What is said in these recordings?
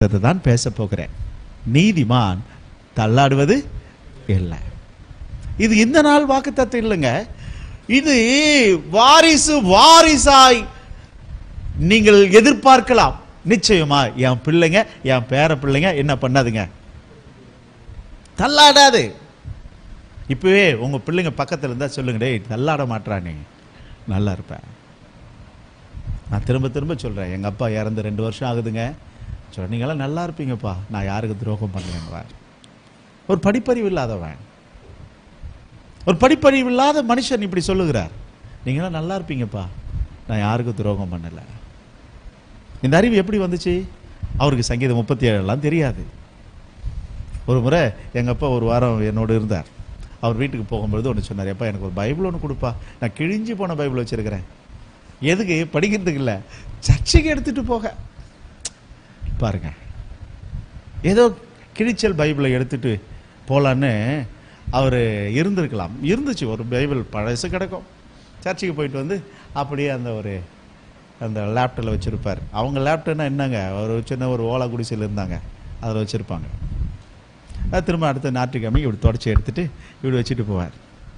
தான் பேச போகிறேன் நீதிமான் தள்ளாடுவது இல்லை இது இந்த நாள் வாக்குத்தத்தம் இல்லைங்க இது வாரிசு வாரிசாய் நீங்கள் எதிர்பார்க்கலாம் நிச்சயமா என் பிள்ளைங்க என் பேர பிள்ளைங்க என்ன பண்ணாதுங்க தள்ளாடாது இப்பவே உங்க பிள்ளைங்க பக்கத்துல இருந்தா சொல்லுங்க டேய் தள்ளாட மாட்றானே நல்லா இருப்பேன் நான் திரும்ப திரும்ப சொல்றேன் எங்க அப்பா இறந்து ரெண்டு வருஷம் ஆகுதுங்க சொல்ல நீங்களாம் நல்லா இருப்பீங்கப்பா நான் யாருக்கு துரோகம் பண்ணலன்றேன் ஒரு படிப்பறிவு இல்லாதவன் ஒரு படிப்பறிவு இல்லாத மனுஷன் இப்படி சொல்லுகிறார் நீங்களாம் நல்லா இருப்பீங்கப்பா நான் யாருக்கும் துரோகம் பண்ணல இந்த அறிவு எப்படி வந்துச்சு அவருக்கு சங்கீதம் முப்பத்தி ஏழெல்லாம் தெரியாது ஒரு முறை எங்க அப்பா ஒரு வாரம் என்னோட இருந்தார் அவர் வீட்டுக்கு போகும்பொழுது ஒன்று சொன்னார் எப்பா எனக்கு ஒரு பைபிள் ஒன்று கொடுப்பா நான் கிழிஞ்சு போன பைபிள் வச்சிருக்கிறேன் எதுக்கு படிக்கிறதுக்கு இல்லை சர்ச்சைக்கு எடுத்துட்டு போக பாருங்க ஏதோ கிழிச்சல் பைபிளை எடுத்துட்டு போலான்னு அவர் இருந்திருக்கலாம் இருந்துச்சு ஒரு பைபிள் பழசு கிடக்கும் சர்ச்சுக்கு போயிட்டு வந்து அப்படியே அந்த ஒரு அந்த லேப்டாப்பில் வச்சுருப்பார் அவங்க லேப்டாப்னா என்னங்க ஒரு சின்ன ஒரு ஓலா குடிசையில் இருந்தாங்க அதில் வச்சுருப்பாங்க அது திரும்ப அடுத்த ஞாயிற்றுக்கிழமை இப்படி தொடச்சி எடுத்துட்டு இப்படி வச்சுட்டு போவார்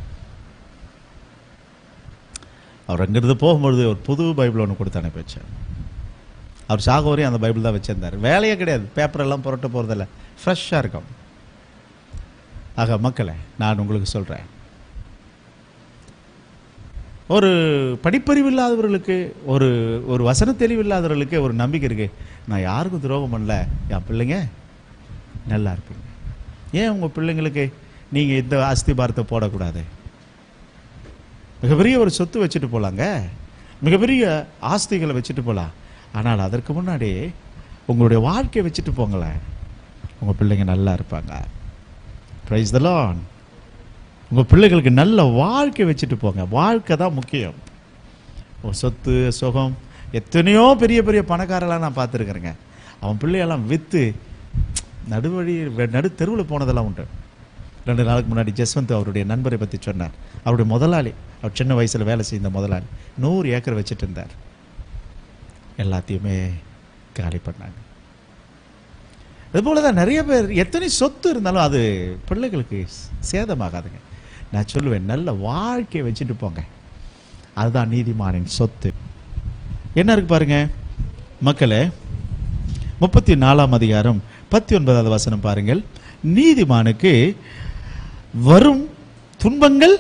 அவர் அங்கிருந்து போகும்பொழுது ஒரு புது பைபிள் ஒன்று கொடுத்து அனுப்பி வச்சார் அவர் சாக வரையும் அந்த பைபிள் தான் வச்சிருந்தார் வேலையே கிடையாது பேப்பர் எல்லாம் புரட்ட போகிறதில்ல ஃப்ரெஷ்ஷாக இருக்கும் ஆக மக்களே நான் உங்களுக்கு சொல்கிறேன் ஒரு படிப்பறிவு இல்லாதவர்களுக்கு ஒரு ஒரு வசன தெளிவு இல்லாதவர்களுக்கு ஒரு நம்பிக்கை இருக்கு நான் யாருக்கும் துரோகம் பண்ணல என் பிள்ளைங்க நல்லா இருப்பீங்க ஏன் உங்க பிள்ளைங்களுக்கு நீங்க இந்த அஸ்திபாரத்தை போடக்கூடாது மிகப்பெரிய ஒரு சொத்து வச்சுட்டு போலாங்க மிகப்பெரிய ஆஸ்திகளை வச்சுட்டு போலாம் ஆனால் அதற்கு முன்னாடி உங்களுடைய வாழ்க்கையை வச்சுட்டு போங்களேன் உங்க பிள்ளைங்க நல்லா இருப்பாங்க பிரைஸ் த லார்ட் உங்க பிள்ளைகளுக்கு நல்ல வாழ்க்கை வச்சுட்டு போங்க வாழ்க்கை தான் முக்கியம் உன் சொத்து சுகம் எத்தனையோ பெரிய பெரிய பணக்காரெல்லாம் நான் பார்த்துருக்குறேங்க அவன் பிள்ளையெல்லாம் விற்று நடுவழி வெ- நடு தெருவில் போனதெல்லாம் உண்டு ரெண்டு நாளுக்கு முன்னாடி ஜஸ்வந்த் அவருடைய நண்பரை பற்றி சொன்னார் அவருடைய முதலாளி அவர் சின்ன வயசில் வேலை செய்த முதலாளி நூறு ஏக்கர் வச்சுட்டு இருந்தார் எல்லாத்தையுமே காலி பண்ணாங்க அதுபோல தான் நிறைய பேர் எத்தனை சொத்து இருந்தாலும் அது பிள்ளைகளுக்கு சேதமாகாதுங்க நான் சொல்லுவேன் நல்ல வாழ்க்கையை வச்சுட்டு போங்க அதுதான் நீதிமானின் சொத்து என்ன இருக்கு பாருங்க மக்களே முப்பத்தி நாலாம் அதிகாரம் பத்தி ஒன்பதாவது வசனம் பாருங்கள் நீதிமானுக்கு வரும் துன்பங்கள்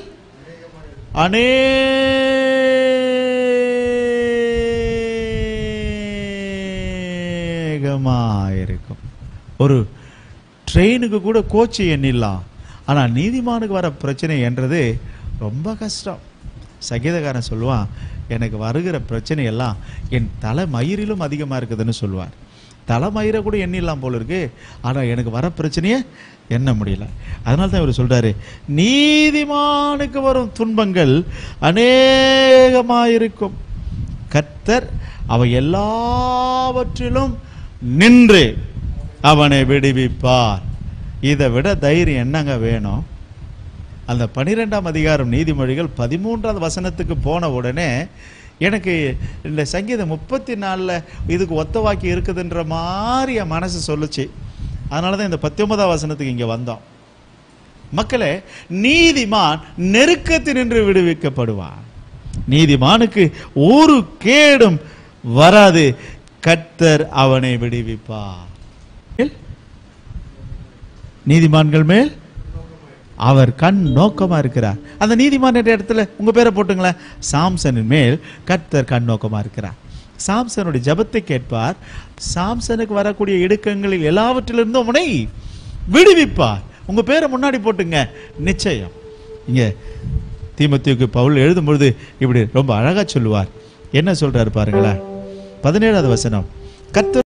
அநேகமாயிருக்கும் ஒரு ட்ரெயினுக்கு கூட கோச்சு எண்ணிடலாம் ஆனா நீதிமானுக்கு வர பிரச்சனை என்றது ரொம்ப கஷ்டம் சங்கீதக்காரன் சொல்லுவான் எனக்கு வருகிற பிரச்சனை எல்லாம் என் தலை மயிரிலும் அதிகமா இருக்குதுன்னு சொல்லுவார் தலை மயிரை கூட எண்ணிடலாம் போல இருக்கு ஆனா எனக்கு வர பிரச்சனையே எண்ண முடியல அதனால தான் இவர் சொல்றாரு நீதிமானுக்கு வரும் துன்பங்கள் அநேகமாயிருக்கும் கர்த்தர் அவை எல்லாவற்றிலும் நின்று அவனை விடுவிப்பார் இதை விட தைரியம் என்னங்க வேணும் அந்த பனிரெண்டாம் அதிகாரம் நீதிமொழிகள் பதிமூன்றாவது வசனத்துக்கு போன உடனே எனக்கு இந்த சங்கீதம் முப்பத்தி நாலில் இதுக்கு ஒத்த வாக்கி இருக்குதுன்ற மாதிரி என் மனசு சொல்லுச்சு அதனால தான் இந்த பத்தொன்பதாம் வசனத்துக்கு இங்கே வந்தோம் மக்களே நீதிமான் நெருக்கத்தினின்று விடுவிக்கப்படுவான் நீதிமானுக்கு ஒரு கேடும் வராது கர்த்தர் அவனை விடுவிப்பார் நீதிமான்கள் மேல் அவர் கண் நோக்கமா இருக்கிறார் அந்த நீதிமான் என்ற இடத்துல உங்க பேரை போட்டுங்களேன் சாம்சனின் மேல் கர்த்தர் கண் நோக்கமா இருக்கிறார் சாம்சனுடைய ஜெபத்தை கேட்பார் சாம்சனுக்கு வரக்கூடிய இடுக்கங்களில் எல்லாவற்றிலிருந்தும் அவனை விடுவிப்பார் உங்க பேரை முன்னாடி போட்டுங்க நிச்சயம் இங்க தீமத்தியுக்கு பவுல் எழுதும்பொழுது இப்படி ரொம்ப அழகா சொல்லுவார் என்ன சொல்றாரு பாருங்களேன் பதினேழாவது வசனம் கர்த்தர்